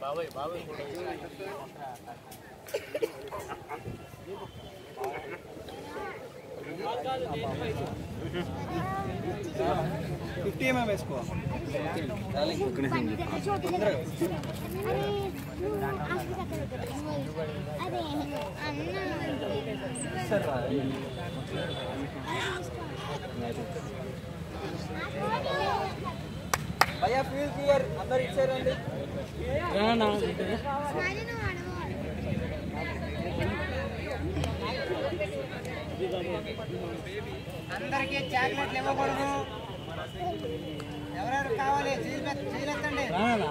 fifty MM వేసుకో అదే భయ్యా ఫీల్ క్లియర్ అందరు ఇచ్చారండి అందరికీ చాక్లెట్లు ఇవ్వకూడదు ఎవరెవరు కావాలి చీలెత్తండి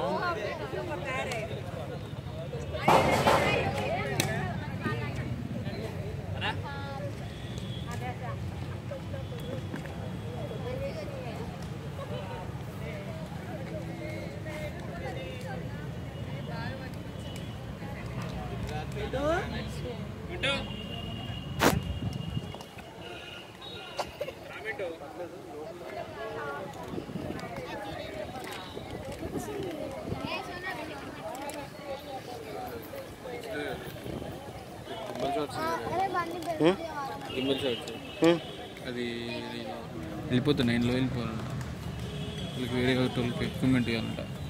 గింబల్ షాట్స్ అది వెళ్ళిపోతున్నా ఇంట్లో వెళ్ళిపోవాలి వాళ్ళకి వేరే వాళ్ళకి ఎక్విప్మెంట్ ఇవ్వాలంట